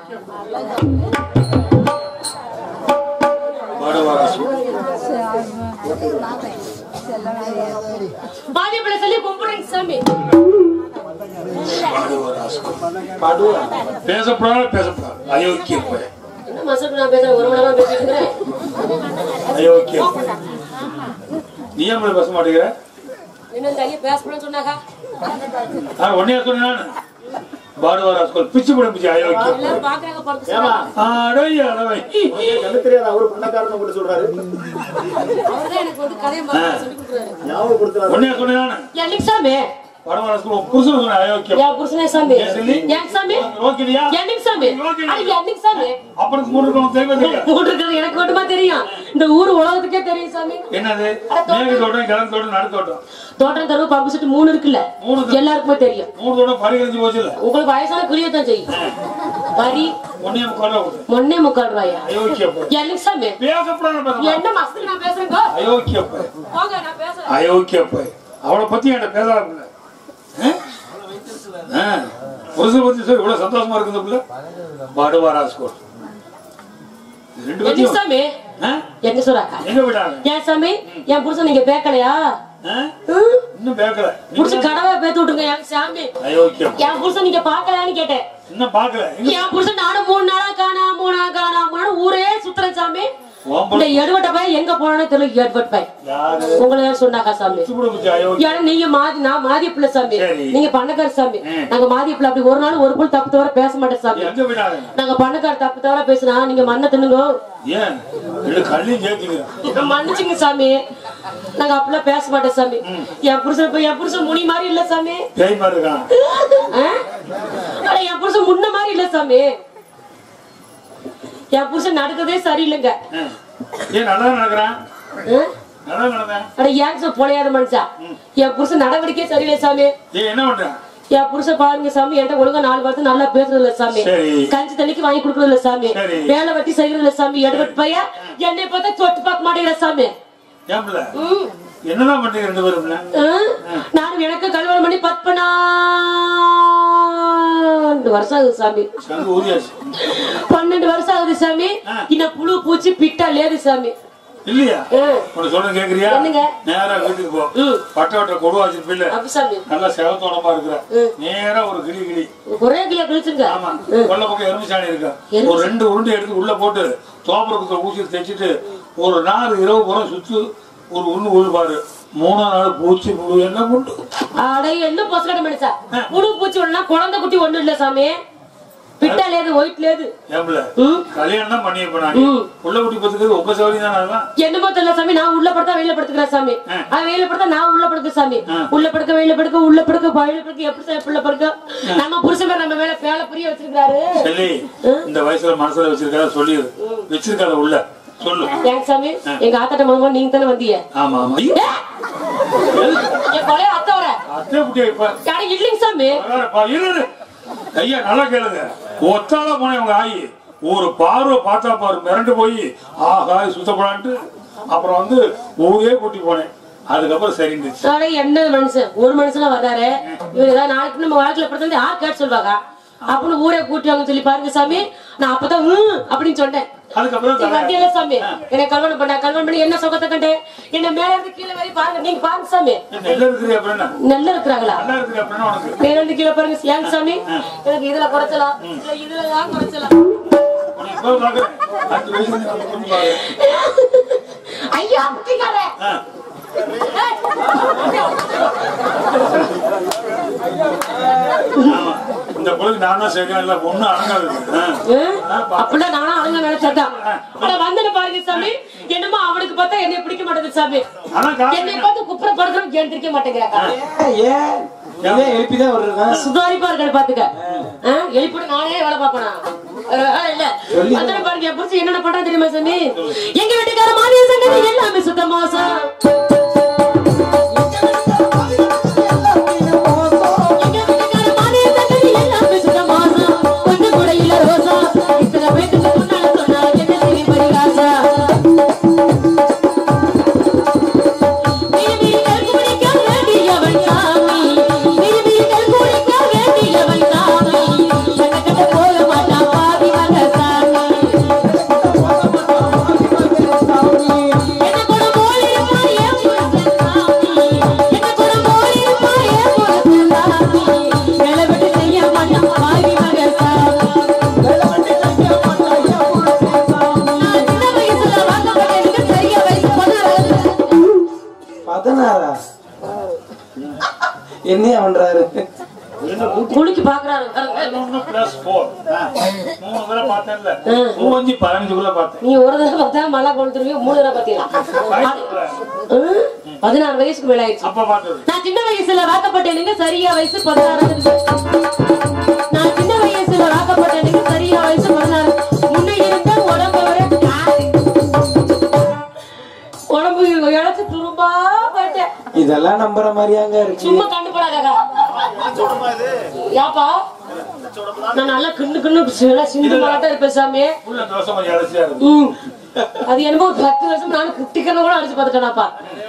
மாரியப்பளை சொல்லி கும்பிடுறேங்க சாமி பேசப்படாத பேசப்படாது அயோக்கிய போய் என்ன மசக்கு நான் பேசுறேன் ஒரு மணி நேரமா பேசிட்டு இருக்கிறேன் அயோக்கிய போய் நீ ஏன் இப்படி பேச மாட்டேங்கிற இன்னும் தனியா பேசக்கூடாதுன்னு சொன்னாக்கா நான் ஒன்னே சொன்னேன் பாடுவாரா ஸ்கூல் பிச்சு போட பிச்சு அயோக்கியம் எல்லாரும் பாக்குறாங்க படுத்து சொல்றாங்க. அடவை அடவை கண்ணு தெரியாது அவரு பண்ணக்காரன்னு கூட சொல்றாரு அவர்தான் எனக்கு வந்து கதையை மறந்து சொல்லி கொடுக்குறாரு ஞாபகப்படுத்துறாரு ஒன்னே சொன்னேன் என்னைக்கு சாமி பாடுவாரா ஸ்கூல் புருஷன் சொன்ன அயோக்கியம் என் புருஷனே சாமி ஏன் சொல்லி? என் சாமி ஓகேயா என்னைக்கு சாமி அது என்னைக்கு சாமி அப்புறம் மூணு இருக்கணும் தெய்வம் தெரியும் மூன்று இருக்கிறது எனக்கு மட்டுமா தெரியும் இந்த ஊர் உலகத்துக்கே தெரியும் சாமி என்னது மேற்கு தோட்டம் கிழக்கு தோட்டம் நடு தோட்டம் தோட்டம் தரவு பம்பு செட்டு மூணு இருக்குல்ல மூணு இருக்கு. எல்லாருக்குமே தெரியும் மூணு தோட்டம் பரிகரிஞ்சு போச்சு இல்ல உங்களுக்கு வயசான கிளியத்தான் செய்யும் வரி ஒன்னே கொல்ல விடு மொன்னே முக்கால் ரூபாயா அயோக்கிய போய் என்னைக்கு சாமி பேசப்படாத பேச என்ன மஸ்து நான் பேசுறேங்க அயோக்கிய போய் போங்க நான் பேசுறேன் அயோக்கிய போய் அவளை பத்தி என்கிட்ட பேசாத பிள்ளை புருஷன் பத்தி சொல்லி இவ்வளவு சந்தோஷமா இருக்குது பிள்ளை பாடுவாரா ஸ்கூல் ரெண்டு என்னைக்கு பத்தியும் சாமி ஆ? என்ன சொல்றாக்கா எங்க விடாங்க ஏன் சாமி என் புருஷன் நீங்க பேக்கலையா ஆ? ம்? இன்னும் பேக்கல புடிச்சு கடவை பேத்து விட்டுருங்க என் சாமி அயோக்கியம் என் புருஷன் நீங்க பாக்கலையான்னு கேட்டேன் இன்னும் பாக்கல எங்க என் புருஷன் நானும் மூணு நாளா காணா மூணு நாள் காணா மூணு நாள் ஊரே சுத்துறேன் சாமி உன் இந்த எடுவட்ட பையன் எங்க போனானே தெரியல எடுவட்ட பையன் யாரு உங்களை சொன்னாக்கா சாமி சுப்பிட பிடிச்ச அயோக்கியம் ஏன்னா நீங்க மாதி நான் மாதிய பிள்ளை சாமி சரி. நீங்க பண்ணக்கார சாமி ம். நாங்க மாதிய பிள்ளை அப்படி ஒரு நாள் ஒரு புல் தப்பு தவிர பேச மாட்டேன் சாமி எங்க விடாங்க நாங்க பண்ணக்கார தப்பு தவிர பேசினா நீங்க மண்ணை தின்னுங்க ஏன் ரெண்டு கல்லையும் கேட்குங்க மன்னிச்சுங்க சாமி நாங்க அப்படிலாம் பேச மாட்டோம் சாமி என் புருஷன் இப்ப என் புருஷன் முனி மாதிரி இல்ல சாமி பேய் மாதிரி இருக்கான் ஆ? அட என் புருஷன் முன்ன மாதிரி இல்ல சாமி என் புருஷன் நடக்கிறதே சரியில்லைங்க ஆ. ஏன் நல்லா நடக்கிறான் ஆ? நல்லா நடந்தேன் அட ஏன் சார் பொழையாத மனுஷா என் புருஷன் நடவடிக்கையே சரியில்லை சாமி ஏன் என்ன பண்றேன் என் புருஷன் பாருங்க சாமி என்கிட்ட ஒழுங்கா நாலு வார்த்தை நல்லா பேசுறது இல்ல சாமி சரி. கஞ்சி தண்ணிக்கு வாங்கி கொடுக்கறது இல்ல சாமி சரி. வேலை வெட்டி செய்யறது இல்ல சாமி எடுபட்டு பையன் என்னை பார்த்தா தொட்டு பார்க்க மாட்டேங்கிற சாமி ஏன் பிள்ளை ம். என்னதான் பண்றீங்க ரெண்டு பேரும் பிள்ளை? ஆ? நானும் எனக்கு கல்யாணம் பண்ணி பத்மனாண்டு வருஷம் ஆகுது சாமி சங்கு ஊதியாச்சு பன்னெண்டு வருஷம் ஆகுது சாமி ஆ. இன்னும் புழு பூச்சி பிட்டா லேது சாமி இல்லையா ஆ. உனக்கு சொல்ல கேக்குறியா என்னங்க? நேரா வீட்டுக்கு போ ம். பட்ட வட்ட கொடுவா வச்சிருப்பில்ல அப்படி சாமி நல்லா செவத்தோடமா இருக்கிற ம். நேரா ஒரு கிளி கிளி ஒரே கிளியா கிழிச்சுங்க ஆமா கொல்ல பக்கம் எலுமிச்சாணி இருக்கா எலுமிச்சை- ஒரு ரெண்டு உருண்டை எடுத்து உள்ள போட்டு தோப்பரத்துல ஊசி தைச்சிட்டு ஒரு நாலு இரவு புறம் சுத்து ஒரு உருண்டு உழுப்பாரு மூணாம் நாள் பூச்சி புழு என்ன புண்டு அட என்ன பொசக்கட்ட மனுஷா புழு பூச்சி ஒண்ணுனா குழந்தை குட்டி ஒண்ணும் இல்ல சாமி பிட்டா லேது ஒயிட் லேது ஏம்பல ம். கல்யாணம் தான் பண்ணி போனாங்க ம். உள்ள குட்டி பத்துக்கிறது உங்க சௌகரி தானே அதெல்லாம் என்னமோ தெரியல சாமி நான் உள்ள படுத்தா வெளியில படுத்துக்கிறேன் சாமி ஆ. அவன் வெளியில படுத்தா நான் உள்ள படுக்க சாமி ஆ. உள்ள படுக்க வெளியில படுக்க உள்ள படுக்க வெளியில படுக்க எப்படி சார் உள்ள படுக்க நம்ம புருஷன் பேர் நம்ம மேல பேல புரிய வச்சிருக்காரு சொல்லி இந்த வயசுல மனசுல வச்சிருக்காத சொல்லிடு வச்சிருக்காத உள்ள சொல்லு ஏங்க சாமி எங்க ஆத்தாட்ட மாமா நீங்க தானே வந்தீங்க ஆமா ஆமா ஐயோ, என் கொலைய அத்தை வர அத்தை குட்டியா இப்ப யாரு இல்லைங்க சாமி பரவாயில்லப்பா, இரு, இரு. ஐயா நல்லா கேளுங்க ஒத்தால போனேன் உங்க ஆயி ஒரு பார்வை பார்த்தா பாரு மிரண்டு போய் ஆகா சுத்தப்படான்ட்டு அப்புறம் வந்து ஊரே கூட்டி போனேன் அதுக்கப்புறம் சரிந்துச்சு அட என்ன மனுஷன் ஒரு மனுஷனா வர்றாரு இவரு ஏதாவது நாளைக்கு நம்ம வாழ்க்கையில படுத்து யார் கேட்டு சொல்வாங்க அப்படின்னு ஊரே கூட்டுவாங்கன்னு சொல்லி பாருங்க சாமி நான் அப்பதான் ஹம் அப்படின்னு சொன்னேன் அதுக்கப்புறம் நீ தலை- வண்டியில சாமி என்ன கல்யாணம் பண்ண கல்யாணம் பண்ணி என்ன சுகத்தை கண்டேன் என்ன மேல இருந்து கீழே வரை பாருங்க நீங்க பாருங்க சாமி நெல்ல இருக்குது அப்படின்னா நல்லா இருக்கிறாங்களா நல்லா இருக்குது அப்படின்னா உனக்கு மேல இருந்து கீழே பாருங்க ஏங்க சாமி எனக்கு இதுல குறைச்சலாம் இல்ல இதுல தான் குறைச்சலாம் உனக்கு இப்ப பாக்குறேன் அஞ்சு வயசுல இருந்து நம்ம பொண்ணு பாரு. ஐயா அப்படிங்காரே ஆ. ஆமா. இந்த பொழுது நான் தான் சேர்க்கிறேன் இல்ல பொண்ணு அடங்காது ஆ. அப்படிலாம் நானும் அவங்க நினைச்சதான் ஆனா வந்தன பாருங்க சாமி என்னமோ அவனுக்கு பார்த்தா என்னை பிடிக்க மாட்டேங்குது சாமி ஆனா காசு என்னை பார்த்து குப்புறப்படுறதும் எழுந்திருக்க மாட்டேங்கிறாக்கா ஏன் ஏன் எழுப்பிதான் வர்றேன் சுதாரிப்பா இருக்காரு பாத்துக்க ஆ, எழுப்பிட்டு நானே வேலை பாப்பனா இல்ல வந்தன பாருங்க என் புருஷன் என்னென்ன பண்றா தெரியுமா சாமி எங்க வீட்டுக்கார மாநில சங்கதி எல்லாமே சுத்தமா சார் எங்க வீட்டுக்கார மாநில சங்கதி எல்லாமே சுத்தமா சார் கொஞ்சம் கூட இல்ல ரோசா இத்தனை பேத்துக்கு முன்னால சொன்னா என்ன செய்ய பரிகாசா விரிவிரிகள் குடிக்க வேண்டியவன் சாமி விரிவிரிகள் குடிக்க வேண்டியவன் சாமி சட்டக்கட்ட போக மாட்டான் பாவி என்னையா பண்றாரு குளிக்கு பாக்குறாரு பதினொன்னு plus four. மூணு தடவை பார்த்தேன்ல. ம். மூவஞ்சு பதினஞ்சுக்குள்ள பார்த்தேன். நீ ஒரு தடவை பார்த்தா மழை கொளுத்துருவியோ மூணு தடவை பாத்தீங்களா வயசுக்குள்ள. ம், பதினாறு வயசுக்கு மேல ஆயிடுச்சு அப்ப பார்த்தது. நான் சின்ன வயசுல வாக்கப்பட்டேனுங்க சரியா வயசு பதினாறு நான் சின்ன வயசுல வாக்கப்பட்டேனுங்க சரியா வயசு பதினாறு முன்ன இருந்த உடம்பு வர காலு. உடம்பு இழைச்சு துரும்பா போயிட்டேன் இதெல்லாம் நம்புற மாதிரியாங்க இருக்கு சும்மா கண்டுபடாதா யாப்பா நான் நல்லா கிண்ணு கிண்ணு சில சிந்து மாட்டா இருப்பேன் சாமி உள்ள தோசை கொஞ்சம் இலசியா இருக்கு. ம். அது என்னமோ ஒரு பத்து வருஷம் நானும் குட்டிக்கன கூட அடிச்சு பார்த்துட்டேனாப்பா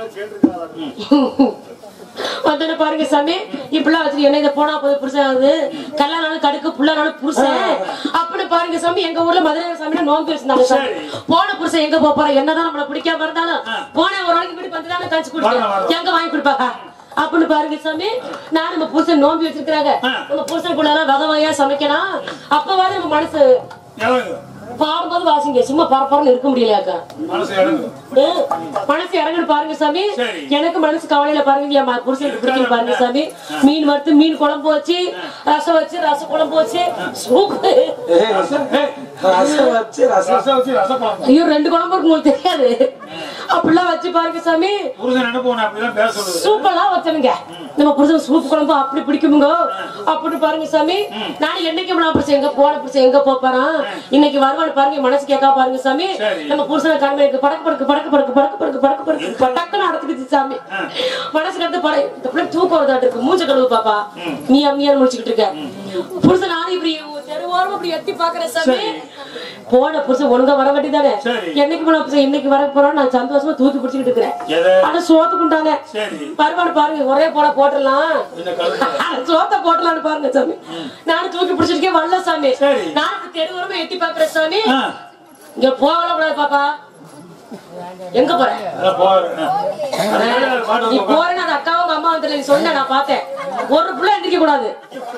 வந்தன பாருங்க சாமி இப்படிலாம் வச்சுட்டு என்ன இதை போனா போது புருஷன் ஆகுது கல்யாணம் கடுக்கு புள்ளனாலும் புருஷன் அப்படி பாருங்க சாமி எங்க ஊர்ல மதுரை சாமி நோம்பு வச்சிருந்தாங்க சாமி போன புருஷன் எங்க போக போற என்னதான் நம்மள பிடிக்காம இருந்தாலும் போன ஒரு நாளைக்கு இப்படி பத்து தானே கழிச்சு வரணும், கொடுத்தேன் வரணும். எங்க வாங்கி கொடுப்பாங்க அப்படின்னு பாருங்க சாமி நான் நம்ம புருஷன் நோம்பி வச்சிருக்காங்க நம்ம புருஷனுக்குள்ள எல்லாம் வகை வகையா சமைக்கணும் அப்பவாது நம்ம மனசு இறங்கு. பாடும்போது வாசிங்க சும்மா பரபரன்னு இருக்க முடியலையாக்கா மனசு இறங்கு. ஏய், மனசு இறங்குன்னு பாருங்க சாமி சரி. எனக்கு மனசு கவலையில பாருங்க என் ம- புருஷனுக்கு பிடிக்கும் பாருங்க சாமி மீன் வறுத்து மீன் குழம்பு வச்சு ரசம் வச்சு ரசம் குழம்பு வச்சு சூப்பு ஏய், ரசம் ஏய், ரசம் வச்சு ரசம் ரசம் வச்சு ரசம் குழம்பு. ஐயோ ரெண்டு குழம்பு இருக்கு உங்களுக்கு தெரியாது அப்படிலாம் வச்சு பாருங்க சாமி புருஷன் நினைப்பு உன்னை அப்படிதான் பேச சொல்லுது. சூப்பெல்லாம் வச்சனுங்க நம்ம புருஷன் சூப்பு குழம்பு அப்படி பிடிக்குமுங்க அப்படி பாருங்க சாமி நான் என்னைக்கு நான் புருஷன் எங்க போன புருஷன் எங்க போறான் இன்னைக்கு வருவான்னு பாருங்க மனசு கேட்கா பாருங்க சாமி சரி. நம்ம புருஷனை காரணம் இருக்கு படக்கு படக்கு படக்கு படக்கு படக்கு படக்கு படக்கு படக்கு படக்குன்னு நடக்குது சாமி மனசு கட்டு பட இந்த பிள்ளை தூக்கம் வருதாட்டு இருக்கு மூஞ்ச கழுவு பாப்பா நீ அம்மியார் முடிச்சுக்கிட்டு இருக்க புருஷன் நானும் இப்படி தெருவோரம் இப்படி எட்டி பாக்குறேன் சாமி போன புருஷன் ஒழுங்கா வர வேண்டியதானே சரி. என்னைக்கு போன புருஷன் இன்னைக்கு வர போறோம் நான் சந்தோஷமா தூக்கி பிடிச்சிக்கிட்டு இருக்கிறேன் எதை? ஆனா சோத்துக்குண்டானே சரி. பரவாயில்ல பாருங்க ஒரே போல போட்டுடலாம் இந்த கழுத்து. சோத்த போட்டலாம்னு பாருங்க சாமி நானும் தூக்கி பிடிச்சிருக்கேன் வரல சாமி சரி. நான் தெருவுரமா எட்டி பாக்குறேன் சாமி ஆ, இங்க போகல கூடாது பாப்பா எங்க போற அதான் போறேன். அதனால பாட்டு நீ வந்து உட்காரு. போறேன்னு அந்த அக்காவும் அம்மா வந்து நீ சொன்ன நான் பார்த்தேன் ஒரு புள்ள எந்திரிக்க கூடாது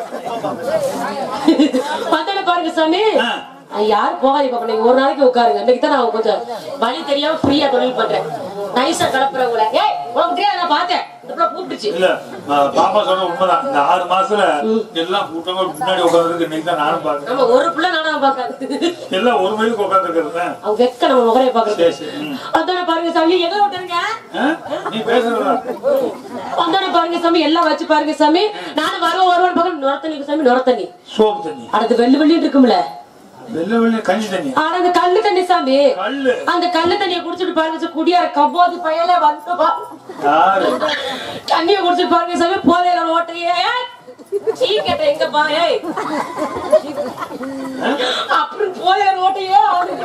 வந்தேன்னு பாருங்க சாமி ஆ. அது யாரும் போகாதீங்க பாப்பா நீங்க ஒரு நாளைக்கு உட்காருங்க இன்னைக்கு தான் நான் கொஞ்சம் வழி தெரியாம ஃப்ரீயா தொழில் பண்றேன் நைஸா கலப்புறேன் உங்களை ஏய் உனக்கு தெரியாது நான் பார்த்தேன் இந்த புள்ள கூப்பிட்டுச்சு இல்ல ஆ, பாப்பா சொன்ன உண்மைதான் இந்த ஆறு மாசத்துல எல்லாம் கூட்டமா முன்னாடி உட்காந்துருக்கு இன்னைக்கு தான் நானும் பாக்குறேன் நம்ம ஒரு புள்ள நானும் பார்க்காது எல்லாம் ஒரு மணிக்கு உட்காந்துருக்கிறது அவங்க வெக்க நம்ம முகரைய பாக்குறது சரி, சரி. ம். அதான பாருங்க சாமி எங்க விட்டுருங்க நீ பேசுறதா அதான பாருங்க சாமி எல்லாம் வச்சு பாருங்க சாமி நானும் வருவோம் வருவோம் பார்க்க நுரத்தண்ணி சாமி நுரத்தண்ணி சோப்பு தண்ணி அடுத்து வெள்ளி வெள்ளி இருக்கும்ல வெள்ளை வெள்ளை கஞ்சி தண்ணி ஆனா அந்த கல்லு தண்ணி சாமி கல்லு அந்த கல்லு தண்ணியை குடிச்சிட்டு பாருங்க சார் குடியார கம்போது பையல வந்து பா- யாரு தண்ணியை குடிச்சிட்டு பாருங்க சாமி போதையில ஓட்டையே சீ கேட்ட எங்க பா ஏய் அப்படி போதையில ஓட்டையே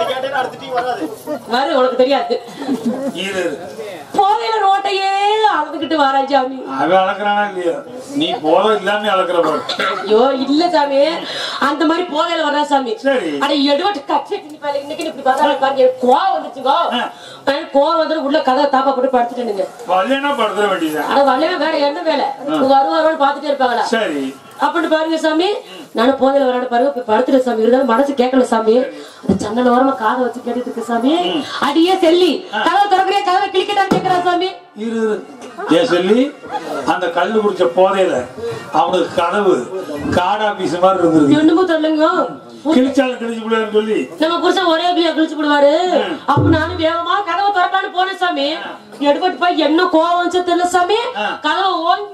வரு உனக்கு தெரியாது இரு போதையில ரோட்டையே அளந்துகிட்டு வரா சாமி அவன் அளக்குறானா இல்லையா நீ போதும் இல்லாம அளக்குற பாரு ஐயோ இல்ல சாமி அந்த மாதிரி போதையில வர்றா சாமி சரி. அட எடுவட்டு கட்சி பாரு இன்னைக்கு இப்படி பார்த்தா பாருங்க எனக்கு கோவம் வந்துச்சுங்கோ ஆ. நான் கோவம் வந்து உள்ள கதை தாப்பா போட்டு படுத்துட்டேனுங்க வரலன்னா படுத்துற வேண்டியதுதான் அட வரவே வேற என்ன வேலை வருவாரோன்னு பாத்துட்டே இருப்பாங்களா சரி அப்படின்னு பாருங்க சாமி நானும் போதையில வராடு பாருங்க போய் படுத்துட்டேன் சாமி இருந்தாலும் மனசு கேட்கல சாமி அந்த சன்னல் ஓரமா காதை வச்சு கேட்டுட்டு இருக்கு சாமி அடியே செல்லி கதவை திறக்கிறே கதவை கிளிக்கட்டான்னு கேக்குறா சாமி இரு இரு. ஏன் சொல்லி அந்த கல்லு குடிச்ச போதையில அவனுக்கு கதவு காடா பீஸ் மாதிரி இருந்திருக்கு என்னமோ சொல்லுங்க கிழிச்சாலும் கிழிச்சு விடுவான்னு சொல்லி நம்ம புருஷன் ஒரே பிள்ளைய குளிச்சு விடுவாரு அப்ப நானும் வேகமா கதவை திறக்கலான்னு போனேன் சாமி எடுபட்டு போய் என்ன கோவம் வந்துச்சு தெரியல சாமி கதவை ஓங்கி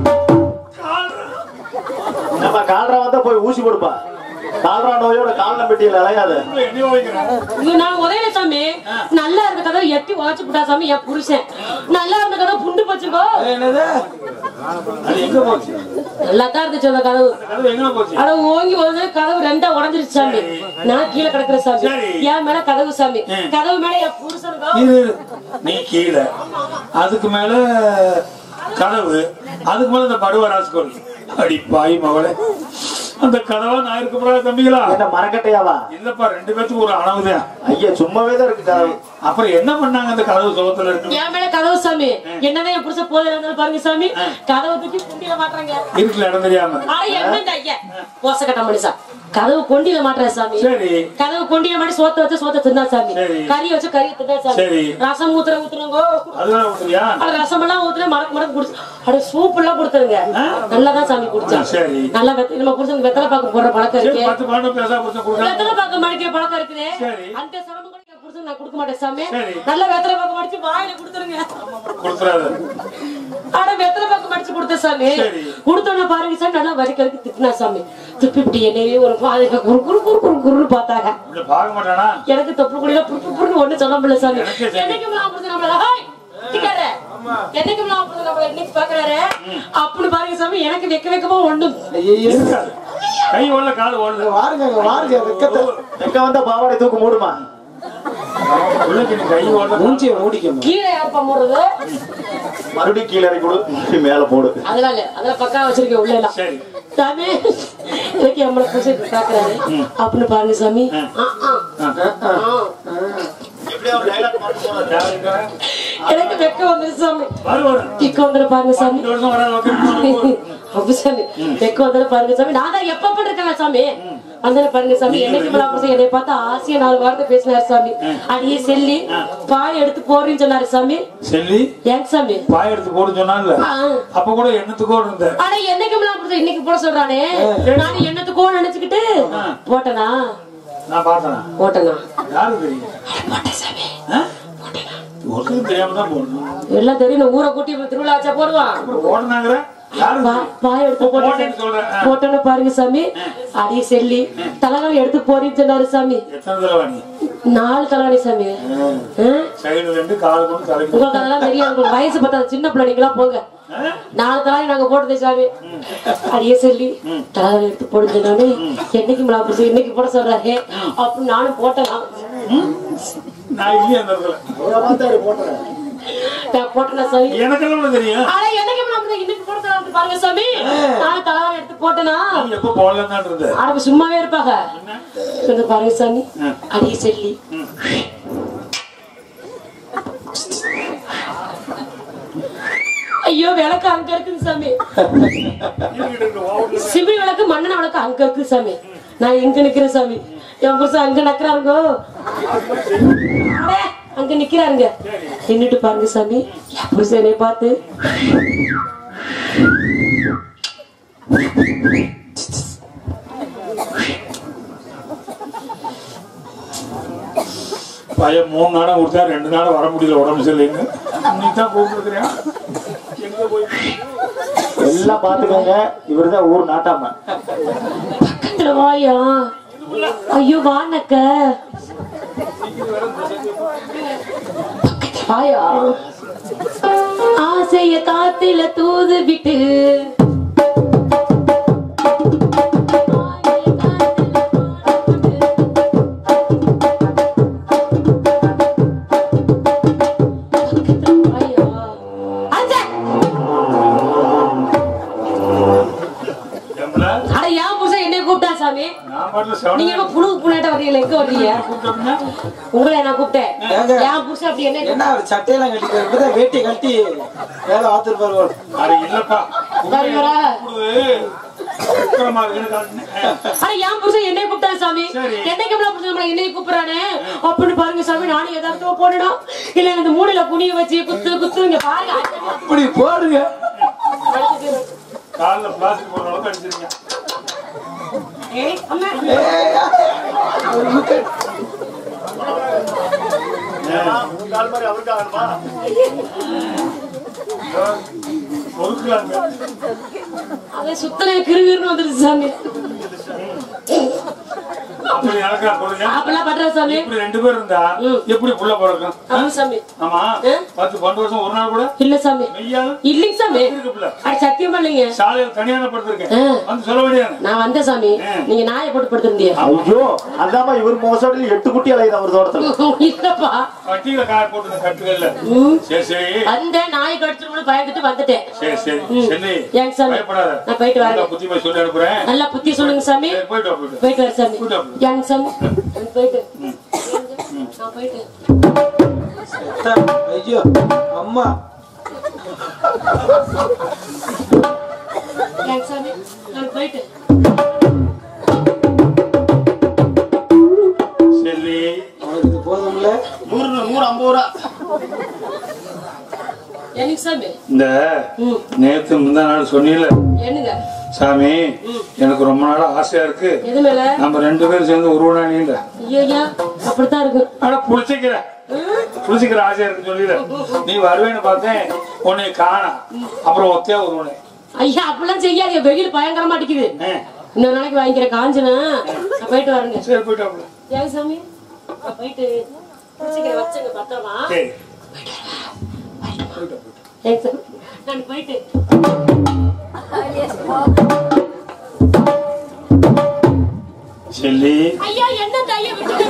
நம்ம கால்ரா வந்தா போய் ஊசி கொடுப்பா கால்ரா நோயோட கால் நம்பிட்டியில அலையாத என்ன வைக்கிறேன் ஐயோ, நான் உதயல சாமி நல்லா இருந்த கதவை எட்டி உதச்சு விட்டா சாமி என் புருஷன் நல்லா இருந்த கதவை புண்டு போச்சுக்கோ என்னது அது எங்க போச்சு நல்லா தான் இருந்துச்சு அந்த கதவு கதவு எங்க போச்சு அட ஓங்கி வந்து கதவு ரெண்டா உடஞ்சிருச்சு சாமி நான் கீழே கிடக்குற சாமி சரி. என் மேல கதவு சாமி கதவு மேல என் புருஷனுக்கோ இரு இரு. நீ கீழே அதுக்கு மேல கதவு அதுக்கு மேல இந்த படுவ ராஸ்கோல் அடி பாய் மகளே அந்த கதவா நான் இருக்கப்படாத தம்பிகளா என்ன மரக்கட்டையாவா இல்லப்பா ரெண்டு பேத்துக்கு ஒரு அளவுதான் ஐயா சும்மாவே தான் இருக்கு கதவு அப்புறம் என்ன பண்ணாங்க அந்த கதவு சுகத்துல இருக்கு என் மேல கதவு சாமி என்னதான் என் புருஷன் போதை இருந்தாலும் பாருங்க சாமி கதவை தூக்கி புண்டியில மாட்டாங்க இருக்குல்ல இடம் தெரியாம ஆனா என்ன ஐயா போச கட்ட மனுஷா கதவு கொண்டியில மாட்டுற சாமி சரி கதவு கொண்டியில மாட்டி சோத்த வச்சு சோத்த தின்னா சாமி சரி. கறி வச்சு கறி தின்னா சாமி சரி. ரசம் ஊத்துற ஊத்துறங்கோ அதுதான் ஊத்துறியா அது ரசம் எல்லாம் ஊத்துற மடக்கு மடக்கு குடிச்சு அட சூப் எல்லாம் கொடுத்துருங்க நல்லாதான் சாமி குடிச்சா சரி. நல்லா வெத்த நம்ம புருஷனுக்கு வெத்தலை பாக்கு போடுற பழக்கம் சரி இருக்கு பத்து பன்னெண்டு பேசா கொடுத்து கொடுக்கலாம் வெத்தலை பாக்கு மடிக்கிற பழக்கம் இருக்குது சரி. அந்த சிரமம் கூட என் புருஷன் நான் கொடுக்க மாட்டேன் சாமி சரி. நல்லா வெத்தலை பாக்கு மடிச்சு வாயில கொடுத்துருங்க கொடுத்துறாது ஆனா வெத்தலை பாக்கு மடிச்சு கொடுத்த சாமி சரி. கொடுத்தோன்னு பாருங்க சாமி நல்லா வரிக்கிறதுக்கு திட்டினா சாமி துப்பி இப்படி என்னையே ஒரு பாதைக்கு குறு குறு குறு குறு குறுன்னு பார்த்தாங்க இல்ல பார்க்க மாட்டானா எனக்கு தொப்பு குடியில புட்டு புட்டு ஒண்ணு சொல்ல முடியல சாமி எனக்கே சரி. என்னைக்கு நான் புரிஞ்சு நம்மள ஹாய் டிக்காரே என்னைக்கு நான் புரிஞ்சு நம்மள இன்னைக்கு பாக்குறாரு அப்படி பாருங்க சாமி எனக்கு வெக்க வெக்கமா ஒண்ணு இருக்காது கை ஓடல கால் ஓடல வாருங்க வாருங்க வெக்கத்தை எங்க வந்தா பாவாடை தூக்கு மூடுமா உள்ளக்கு நீ கை ஓடல மூஞ்சியை மூடிக்கணும் கீழே யாருப்பா போடுறது மறுபடியும் கீழே இறக்கி கொடு மறுபடியும் மேல போடு அதெல்லாம் இல்ல அதெல்லாம் பக்கா வச்சிருக்கேன் உள்ள எல்லாம் சரி சாமி எனக்கு நம்மள புரிஞ்சு பாக்குறாரு அப்படின்னு பாருங்க சாமி ஆ, ஆ, ஆ. யாருங்க? எனக்கு வெக்க வந்துருச்சு சாமி வரு வரு இக்க வந்துட பாருங்க சாமி ரெண்டு வருஷம் வராது வந்து அப்ப சாமி வெக்க வந்துட பாருங்க சாமி நான் தான் எப்ப பண்ணிருக்கேன் சாமி வந்தன பாருங்க சாமி என்னைக்கு மேல அப்படி என்னை பார்த்து ஆசையா நாலு வார்த்தை பேசினாரு சாமி அடியே செல்லி பாய் எடுத்து போறேன்னு சொன்னாரு சாமி செல்லி ஏங்க சாமி பாய் எடுத்து போடு சொன்னான்ல ஆ. அப்ப கூட எண்ணத்துக்கோ இருந்த ஆனா என்னைக்கு மேல அப்படி இன்னைக்கு போட சொல்றானே நான் என்னத்துக்கோ நினைச்சுக்கிட்டு போட்டனா நான் பார்த்தேன் போட்டனா யாருக்கு தெரியும் போட்டேன் சாமி ஆ? ஒருத்தருக்கு தெரியாம தான் போடணும் எல்லாம் தெரியும் நான் ஊரை கூட்டி திருவிழா ஆச்சா போடுவான் அப்புறம் போடனாங்கிற யாருக்கு பா- பாய் எடுத்து போட்டேன்னு போட்டேன் சொல்றேன் ஆ. போட்டோன்னு பாருங்க சாமி அடி செல்லி தலகாணி எடுத்து போறேன்னு சொன்னாரு சாமி எத்தனை தடவை நீ நாலு தலகாணி சாமி ஆ? சைடு ரெண்டு கால் கொண்டு தலைக்கு உங்களுக்கு அதெல்லாம் தெரியாது உங்களுக்கு வயசு பத்தாத சின்ன பிள்ளைங்களாம் போங்க ஆ? நாலு தலாணி நாங்க போட்டதே சாமி அடியே சொல்லி தலகாணி எடுத்து போடுங்க நானு என்னைக்கு மேல அப்படி இன்னைக்கு போட சொல்றாரு அப்படின்னு நானும் போட்டேன் நான் இல்லையே அந்த இடத்துல நான் போட்டேன் சாமி எனக்கெல்லாம் ஒண்ணு தெரியும் ஆனா என்னைக்கு மேல அப்படி இன்னைக்கு போட சொல்றாரு பாருங்க சாமி நானும் தலகாணி எடுத்து போட்டேனா நீ எப்ப போடலாம் தான் இருந்த ஆரம்ப சும்மாவே இருப்பாங்க வந்து பாருங்க சாமி ஆ. அடியே செல்லி ஐயோ விளக்கு அங்க இருக்குது சாமி சிபிரி விளக்கு மண்ணெண்ண விளக்கு அங்க இருக்கு சாமி நான் இங்க நிக்கிறேன் சாமி என் புருஷன் அங்க நக்கறாருங்கோ அடே, அங்க நிக்கிறாருங்க நின்னுட்டு பாருங்க சாமி என் புருஷன் என்னைய பார்த்து பையன் மூணு நாடம் கொடுத்தா ரெண்டு நாடம் வர முடியல உடம்பு சரியில்லைங்க நீ தான் கூப்பிட்டுருக்கிறியா எங்க போய் எல்லாம் பாத்துக்கோங்க இவருதான் ஊர் நாட்டாம பக்கத்துல வாயா ஐயோ வானக்க வாயா ஆசைய காத்துல தூது விட்டு ஆசைய காத்துல தூது விட்டு. பக்கத்துல வாயா. அச்சே! எம்பள, அட ஏன் புருஷன் என்னைய கூப்பிட்டா சாமி நான் பாட்டுல செவனே நீங்க என்ன புழு புண்ணாட்ட வர்றீங்களா எங்க வர்றீங்க கூப்பிட்டோம்னா, உங்களை நான் கூப்பிட்டேன் ஏங்க? என் புருஷன் அப்படி என்ன என்ன அவர் சட்டையெல்லாம் கட்டி இப்பதான் வேட்டி கட்டி வேலை பார்த்துருப்பாரு போல. அட இல்லப்பா வருவாரா? கூப்பிடுது. விக்ரமா இருக்குன்னு காட்டுனேன். ஆனா என் புருஷன் என்னைய கூப்பிட்டாரு சாமி சரி. என்னைக்கு நம்மள புருஷன் நம்மள என்னைய கூப்பிடுறானே அப்படின்னு பாருங்க சாமி நானும் எதார்த்தமா போடணும் இல்ல இந்த மூலையில குனிய வச்சு குத்து குத்து இங்க பாருங்க அப்படி போடுங்க கால்ல பிளாஸ்டிக் போடுற அளவுக்கு அடிச்சிருக்கேன் ஏய், அம்மா. கால் மாதிரி அவருக்கு ஆகணுமா பொறுக்கலாங்க அவன் சுத்தனை கிருகிருன்னு வந்துருச்சு சாமி அப்படி நடக்கா சொல்லுங்க அப்பெல்லாம் பண்ற சாமி இப்படி ரெண்டு பேர் இருந்தா எப்படி புள்ள பிறக்கும் ஆமா சாமி ஆமா பத்து பன்னெண்டு வருஷம் ஒரு நாள் கூட இல்ல சாமி மெய்யால இல்லைங்க சாமி இருக்கு பிள்ளை அது சத்தியமா இல்லைங்க சாலையில தனியான படுத்திருக்கேன் ஆ. வந்து சொல்ல வேண்டியது நான் வந்தேன் சாமி நீங்க நாயை போட்டு படுத்திருந்தீங்க ஐயோ அதாம்மா இவர் மோசடியில் எட்டு குட்டி அலையுது அவர் தோட்டத்துல இல்லப்பா கட்டியில காய போட்டு கட்டுகள்ல ம். சரி சரி அந்த நாய் கடிச்சிருமனு பயந்துட்டு வந்துட்டேன் சரி சரி சரி ஏங்க சாமி பயப்படாத நான் போயிட்டு வரேன் நல்லா புத்தி போய் சொல்லி அனுப்புறேன் நல்லா புத்தி சொல்லுங்க சாமி சரி, போயிட்டு வா, போயிட்டு வா. போயிட்டு வரேன் சாமி போயிட்டு வா. ஏங்க சாமி நான் போயிட்டு நான் போயிட்டு ஐயோ அம்மா ஏங்க சாமி நான் போயிட்டு பூரா என்னைக்கு சாமி இந்த ம் நேத்து முந்தா நாள் சொன்னீல என்னங்க சாமி எனக்கு ரொம்ப நாளா ஆசையா இருக்கு எது மேல நம்ம ரெண்டு பேரும் சேர்ந்து உருவனானில ஐயா அப்படித்தான் இருக்கு ஆனா புடிச்சிக்கிற புடிச்சிக்கிற ஆசையா இருக்கு சொல்லில நீ வருவேன்னு பார்த்தேன் உன்னை காணா அப்புறம் ஒத்தையா உருவனே ஐயா அப்படிலாம் செய்யாதீங்க வெயில் பயங்கரமா அடிக்குது இன்னொரு நாளைக்கு வாங்கிக்கிற காஞ்சனா நான் போயிட்டு வரேங்க சரி போயிட்டாப்ல ஏன் சாமி நான் போயிட்டு குளிச்சுக்கிற வச்சுங்க பத்திரமா சரி ஏன் சாமி நான் போயிட்டு செல்லி ஐயா என்ன கையை விட்டு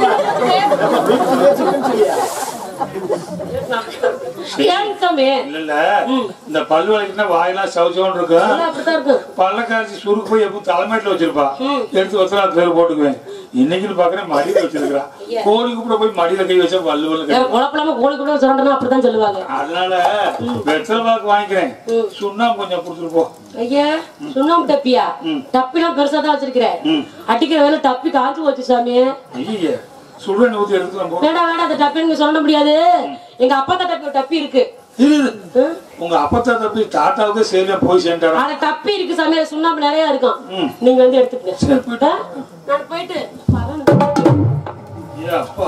ஏன் சாமி இல்ல இல்ல இந்த பல்லு வலிக்குன்னா வாயெல்லாம் சவுச்சோன்னு இருக்கும் எல்லாம் அப்படித்தான் இருக்கும் பல்லக்காரச்சி சுருக்கு போய் எப்போ தலைமையில வச்சிருப்பா எடுத்து வச்சுனா பேர் போட்டுக்குவேன் இன்னைக்குன்னு பாக்குறேன் மடியில வச்சிருக்கா கோழி கூட போய் மடியில கை வச்சா பல்லு வலி வேற குழப்பலாம கோழி கூட சொல்றேன்னா அப்படித்தான் சொல்லுவாங்க அதனால வெத்தலை பாக்கு வாங்கிக்கிறேன் சுண்ணாம்பு கொஞ்சம் கொடுத்துட்டு போ ஐயா சுண்ணாம்பு டப்பியா டப்பிலாம் பெருசா தான் வச்சிருக்கிறேன் அடிக்கிற வேலை டப்பி காஞ்சு போச்சு சாமி ஐய சுடுதண்ணி ஊத்தி எடுத்துக்கலாம் போ வேண்டாம் வேண்டாம் அந்த டப்பி நீங்க சொல்ல முடியாது எங்க அப்பா தான் டப்பி ஒரு டப்பி இருக்கு இரு, இரு. ம். உங்க அப்பத்தா தப்பி தாத்தாவுக்கு சரியா போய் சேர்ந்தாரா அட டப்பி இருக்கு சாமி அதுல சுண்ணாம்பு நிறைய இருக்கும் ம். நீங்க வந்து எடுத்துக்கங்க சரி போயிட்டு ஆ? நான் போயிட்டு வரேன். ஏ அப்பா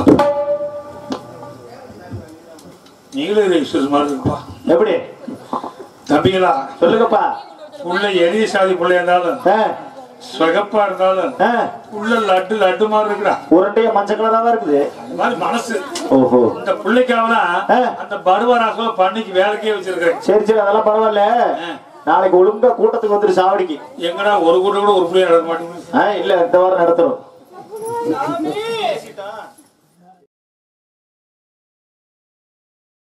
நீங்களே ஈஸ்வரர் மாதிரி இருக்குப்பா எப்படி தம்பிங்களா சொல்லுங்கப்பா உள்ள எளிய சாதி பிள்ளையா இருந்தாலும் ஆ, சிகப்பா இருந்தாலும் ஆ, உள்ள லட்டு லட்டு மாதிரி இருக்குடா உருண்டைய மஞ்சள் கலரா தான் இருக்குது அது மாதிரி மனசு ஓஹோ இந்த பிள்ளைக்காக தான் ஆ. அந்த பருவராசம் பண்ணிக்கு வேலைக்கே வச்சிருக்கிறேன் சரி சரி அதெல்லாம் பரவாயில்ல ஆ. நாளைக்கு ஒழுங்கா கூட்டத்துக்கு வந்துரு சாவடிக்கு எங்கடா ஒரு கூட்டம் கூட ஒரு பிள்ளைய நடக்க மாட்டேங்குது ஆ இல்ல இந்த வாரம் நடத்துறோம் சாமி